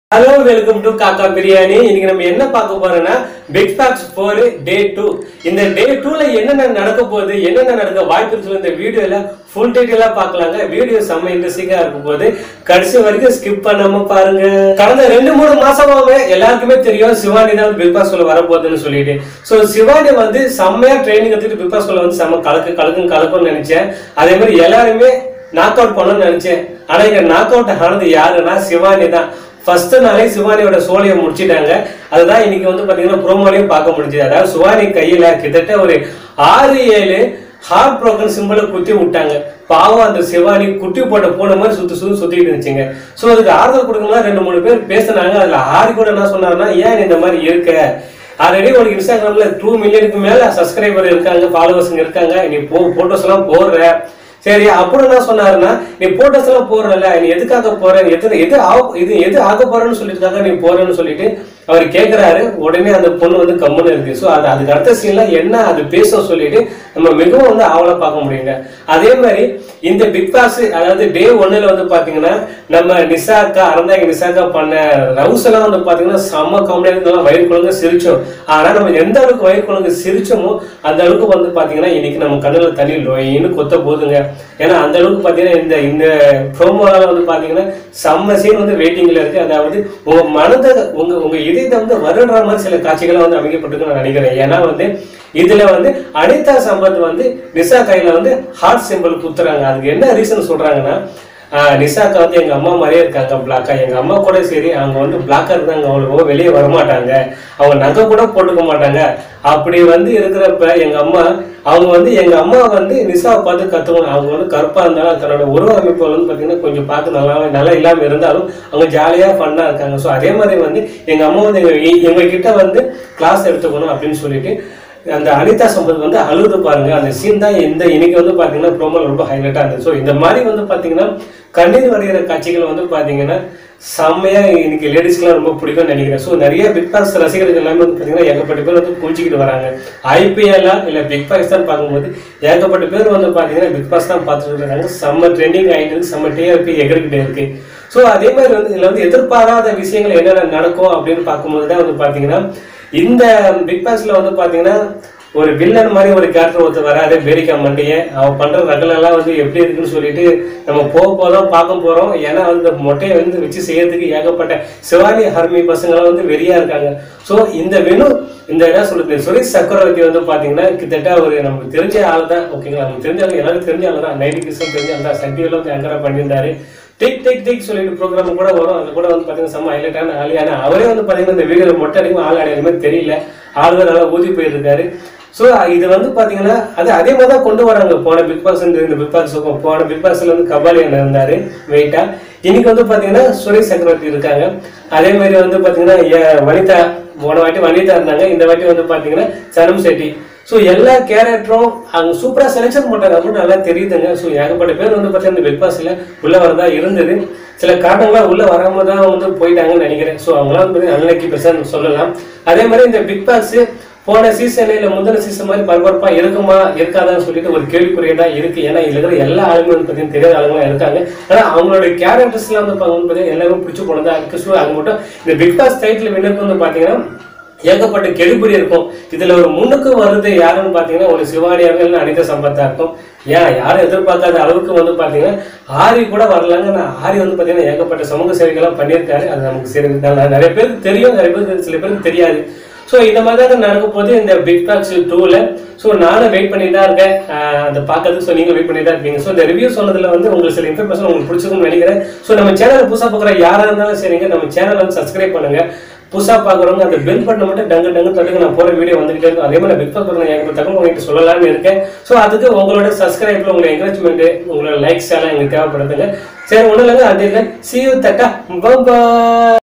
hello welcome to காக்கா பிரியாணி இன்னைக்கு நம்ம என்ன பார்க்க போறோம்னா Bigg Boss four day two இந்த டே டூல என்னென்ன நடக்க போகுது என்னென்ன நடக்க வாய்ப்பு இருக்கு இந்த வீடியோல ஃபுல் டீட்டெயிலா பார்க்கலாங்க வீடியோ செம்ம இன்ட்ரெஸ்டிங்கா இருக்கும் போது கடைசி வரைக்கும் ஸ்கிப் பண்ணாம பாருங்க கடந்த ரெண்டு மூணு மாசமாவே எல்லாருக்குமே தெரியும் சிவானி தான் பிக் பாஸ் சொல்ல வரப்போகுதுன்னு சொல்லிட்டு ஸோ சிவானி வந்து செம்மையா ட்ரைனிங் எடுத்துட்டு பிக் பாஸ் சொல்ல வந்து செம்ம கலக்கு கலக்கும் கலக்கும்னு நினைச்சேன் அதே மாதிரி எல்லாருமே நாக் அவுட் பண்ணணும்னு நினைச்சேன் ஆனா இங்க நாக் அவுட் ஆனது யாருன்னா சிவானி தான் ஃபர்ஸ்ட் நாளே சிவானியோட சோழியை முடிச்சிட்டாங்க அதுதான் இன்னைக்கு வந்து பாத்தீங்கன்னா ப்ரோமோலையும் பார்க்க முடிஞ்சது அதாவது சிவானி கையில கிட்டத்தட்ட ஒரு ஆறு ஏழு ஹார்ட் ப்ரோக்கன் சிம்பிளை குத்தி விட்டாங்க பாவம் அந்த சிவானி குட்டி போட்ட போன மாதிரி சுத்தி சுத்தி சுத்திட்டு இருந்துச்சுங்க ஸோ அதுக்கு ஆறுதல் கொடுக்கணும் ரெண்டு மூணு பேர் பேசுனாங்க அதுல ஆறு கூட என்ன சொன்னாருன்னா ஏன் இந்த மாதிரி இருக்க ஆல்ரெடி உனக்கு இன்ஸ்டாகிராம்ல டூ மில்லியனுக்கு மேல சப்ஸ்கிரைபர் இருக்காங்க ஃபாலோவர்ஸ் இருக்காங்க நீ போ போட்டோஸ் எல்லாம் போடுற சரி அப்புறம் என்ன சொன்னாருன்னா நீ போட்டோஸ் எல்லாம் போடுறல நீ எதுக்காக போற நீ எது எது ஆக- இது எது ஆக போறேன்னு சொல்லிட்டு நீ போறேன்னு சொல்லிட்டு அவர் கேக்குறாரு உடனே அந்த பொண்ணு வந்து கம்முன்னு இருக்கு ஸோ அது அதுக்கு அடுத்த சீன்ல என்ன அது பேச சொல்லிட்டு நம்ம மிகவும் வந்து ஆவலா பார்க்க முடியுங்க அதே மாதிரி இந்த பிக் பாஸ் அதாவது டே ஒன்னுல வந்து பாத்தீங்கன்னா நம்ம நிசாக்கா அறந்தாங்க நிசாக்கா பண்ண ரவுஸ் எல்லாம் வந்து பாத்தீங்கன்னா செம்ம காமெடியா இருந்தாலும் வயிறு குழந்தை சிரிச்சோம் ஆனா நம்ம எந்த அளவுக்கு வயிறு குழந்தை சிரிச்சோமோ அந்த அளவுக்கு வந்து பாத்தீங்கன்னா இன்னைக்கு நம்ம கண்ணுல தண்ணி லொயின்னு கொத்த போதுங்க ஏன்னா அந்த அளவுக்கு பாத்தீங்கன்னா இந்த இந்த ப்ரோமோல வந்து பாத்தீங்கன்னா செம்ம சீன் வந்து வெயிட்டிங்ல இருக்கு அதாவது உங்க மனதை உங்க உங்க இதயத்தை வந்து வருடுற மாதிரி சில காட்சிகளை வந்து அமைக்கப்பட்டிருக்கு நான் நினைக்கிறேன் ஏன்னா வந்து இதுல வந்து அனிதா சம்பத் வந்து நிசா கையில வந்து ஹார்ட் சிம்பிள் குத்துறாங்க அதுக்கு என்ன ரீசன் சொல்றாங்கன்னா ஆஹ் நிசாக்கா வந்து எங்க அம்மா மாதிரியே இருக்காங்க பிளாக்கா எங்க அம்மா கூட சரி அவங்க வந்து பிளாக்கா இருந்தாங்க அவங்களுக்கு வெளியே வரமாட்டாங்க அவங்க நகை கூட போட்டுக்க மாட்டாங்க அப்படி வந்து இருக்கிறப்ப எங்க அம்மா அவங்க வந்து எங்க அம்மா வந்து நிசாவை பார்த்து கத்துக்கணும் அவங்க வந்து கருப்பா இருந்தாலும் தன்னோட உருவ அமைப்பு வந்து பாத்தீங்கன்னா கொஞ்சம் பார்த்து நல்லா நல்லா இல்லாம இருந்தாலும் அவங்க ஜாலியா ஃபன்னா இருக்காங்க ஸோ அதே மாதிரி வந்து எங்க அம்மா வந்து எங்க எங்க கிட்ட வந்து கிளாஸ் எடுத்துக்கணும் அப்படின்னு சொல்லிட்டு அந்த அனிதா சம்பத் வந்து அழுது பாருங்க அந்த சீன் தான் இந்த இன்னைக்கு வந்து பாத்தீங்கன்னா ப்ரோமோ ரொம்ப ஹைலைட்டா இருந்தது ஸோ இந்த மாதிரி வந்து பாத்தீங்கன்னா கண்ணீர் வரைகிற காட்சிகள் வந்து பாத்தீங்கன்னா செம்மையா இன்னைக்கு லேடிஸ்க்குலாம் ரொம்ப பிடிக்கும்னு நினைக்கிறேன் ஸோ நிறைய பிக் பாஸ் ரசிகர்கள் எல்லாமே வந்து பாத்தீங்கன்னா ஏகப்பட்ட பேர் வந்து குளிச்சுக்கிட்டு வராங்க ஐபிஎல்லா இல்ல பிக் பாஸ் தான் பார்க்கும்போது ஏகப்பட்ட பேர் வந்து பாத்தீங்கன்னா பிக் பாஸ் தான் பார்த்துட்டு இருக்காங்க செம்ம ட்ரெண்டிங் ஆயிட்டு இருக்கு செம்ம டிஆர்பி எகிரிக்கிட்டே இருக்கு ஸோ அதே மாதிரி வந்து இதுல வந்து எதிர்பாராத விஷயங்கள் என்னென்ன நடக்கும் அப்படின்னு பார்க்கும்போது தான் வந்து பாத்தீங்கன்னா இந்த பிக் பாஸ்ல வந்து பாத்தீங்கன்னா ஒரு வில்லன் மாதிரி ஒரு கேரக்டர் ஒருத்தர் வராது பேரிக்கா மண்டிய அவன் பண்ற ரகல் எல்லாம் வந்து எப்படி இருக்குன்னு சொல்லிட்டு நம்ம போக போதான் பார்க்க போறோம் ஏன்னா வந்து இந்த மொட்டையை வந்து வச்சு செய்யறதுக்கு ஏகப்பட்ட சிவானி ஹர்மி பசங்களாம் வந்து வெறியா இருக்காங்க ஸோ இந்த வெனு இந்த என்ன சொல்றது சுரேஷ் சக்கரவர்த்தி வந்து பாத்தீங்கன்னா கிட்டத்தட்ட ஒரு நமக்கு தெரிஞ்ச ஆள் தான் ஓகேங்களா நமக்கு தெரிஞ்ச ஆள் எல்லாருக்கும் தெரிஞ்ச ஆள் தான் நைன்டி கிருஷ்ணன் தெரிஞ்ச ஆள் தான் சக்தியில் வந்து ஆங்கரா பண்ணியிருந்தாரு டிக் டிக் டிக் சொல்லிட்டு ப்ரோக்ராம் கூட வரும் அது கூட வந்து பாத்தீங்கன்னா செம்ம ஹைலைட்டான ஆளு ஆனா அவரே வந்து பாத்தீங்கன்னா இந்த வீடியோல மொட்டை அடிக்கும் ஆள் அடையாத மாதிரி தெரியல ஆளுங்க நல்லா ஊதி போயிருக்காரு ஸோ இது வந்து பாத்தீங்கன்னா அது அதே மாதிரி தான் கொண்டு வராங்க போன பிக் பாஸ் இந்த பிக் பாஸ் போன பிக் பாஸ்ல வந்து கபாலி அண்ணன் இருந்தாரு வெயிட்டா இன்னைக்கு வந்து பாத்தீங்கன்னா சுரேஷ் சக்கரவர்த்தி இருக்காங்க அதே மாதிரி வந்து பாத்தீங்கன்னா ஏ- வனிதா போன வாட்டி வனிதா இருந்தாங்க இந்த வாட்டி வந்து பாத்தீங்கன்னா சனம் செட்டி ஸோ எல்லா கேரக்டரும் அவங்க சூப்பராக செலெக்ஷன் பண்ணாங்க அப்படின்னு நல்லா தெரியுதுங்க ஸோ ஏகப்பட்ட பேர் வந்து பார்த்தீங்கன்னா இந்த பிக் பாஸ்ல உள்ள வரதா இருந்தது சில காரணங்களாக உள்ள வராம தான் வந்து போயிட்டாங்கன்னு நினைக்கிறேன் ஸோ அவங்களாம் வந்து அன்னைக்கு பெருசாக சொல்லலாம் அதே மாதிரி இந்த பிக் பாஸ் போன சீசன்ல இல்ல முந்தின சீசன் மாதிரி பரபரப்பா இருக்குமா இருக்காதான்னு சொல்லிட்டு ஒரு கேள்விக்குறியா தான் இருக்கு ஏன்னா இதுல இருக்கிற எல்லா ஆளுங்களும் வந்து பார்த்தீங்கன்னா தெரியாத ஆளுங்களும் இருக்காங்க ஆனா அவங்களோட கேரக்டர்ஸ் எல்லாம் வந்து பார்த்தீங்கன்னா எல்லாரும் பிடிச்சு போனதா இருக்கு ஸோ அது மட்டும் இந்த பிக் பாஸ் டைட்டில் வின்னருக்கு வந்து பாத்தீங்கன்னா ஏகப்பட்ட கெடுபிடி இருக்கும் இதுல ஒரு முன்னுக்கு வருது யாருன்னு பாத்தீங்கன்னா ஒரு சிவானியாக இல்லை அனிதா சம்பத்தா இருக்கும் ஏன் யாரும் எதிர்பார்க்காத அளவுக்கு வந்து பாத்தீங்கன்னா ஆரி கூட வரலாங்க நான் ஆரி வந்து பாத்தீங்கன்னா ஏகப்பட்ட சமூக சேவைகள்லாம் பண்ணியிருக்காரு அது நமக்கு சரி நல்ல- நிறைய பேருக்கு தெரியும் நிறைய பேருக்கு சில பேருக்கு தெரியாது ஸோ இந்த மாதிரி தான் நடக்க போகுது இந்த பிக் பாக்ஸ் டூவில் ஸோ நானும் வெயிட் பண்ணிட்டு தான் இருக்கேன் ஆஹ் அதை பார்க்கறதுக்கு ஸோ நீங்கள் வெயிட் பண்ணிட்டு தான் இருப்பீங்க ஸோ இந்த ரிவ்யூ சொன்னதுல வந்து உங்களுக்கு சில இன்ஃபர்மேஷன் உங்களுக்கு பிடிச்சிருக்கும்னு நினைக்கிறேன் ஸோ நம்ம சேனல் புதுசாக பார்க்குற யாராக இருந்தாலும் சரிங்க நம்ம சேனலை வந்து சப்ஸ்கிரைப் பண்ணுங்க புதுசாக பார்க்குறவங்க அந்த பெல் பட்டனை மட்டும் டங்கு டங்கு தட்டுங்க நான் போகிற வீடியோ வந்துகிட்டே இருக்கும் அதே மாதிரி பிக் பாஸ் பக்கம் எனக்கு தகவல் உங்களுக்கு சொல்லலாம்னு இருக்கேன் ஸோ அதுக்கு உங்களோட சப்ஸ்கிரைப்ல உங்களோட என்கரேஜ்மெண்ட் உங்களோட லைக்ஸ் எல்லாம் எங்களுக்கு தேவைப்படுதுங்க சரி ஒன்றும் இல்லைங்க அது இல்லை சி யூ தட்டா பாய்